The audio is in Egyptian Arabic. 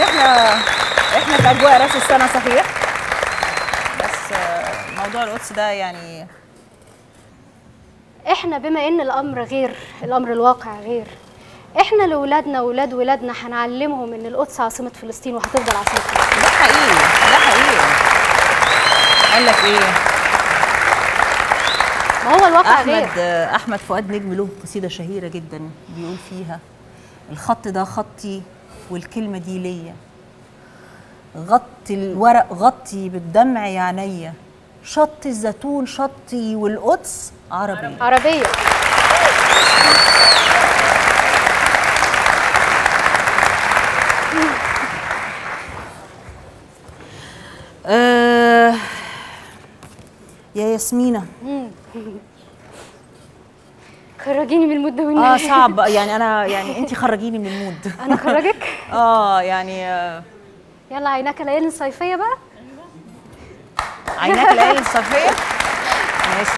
ان احنا احنا في اجواء راس السنه صحيح بس آه، موضوع القدس ده يعني احنا بما ان الامر غير الامر الواقع غير احنا لاولادنا واولاد ولادنا هنعلمهم ان القدس عاصمه فلسطين وهتفضل عاصمه فلسطين ده حقيقي ده حقيقي قال لك ايه ما هو الواقع غير احمد آه، احمد فؤاد نجم له قصيده شهيره جدا بيقول فيها الخط ده خطي والكلمه دي ليا غطي الورق غطي بالدمع يا عينيا شط الزيتون شطي والقدس عربي عربيه آه يا ياسمينة خرجيني من المود ده اه والنبي صعب يعني انا يعني انت خرجيني من المود انا خرجك اه يعني آه، يلا عيناك ليالي الصيفيه بقى عيناك ليالي الصيفيه ماشي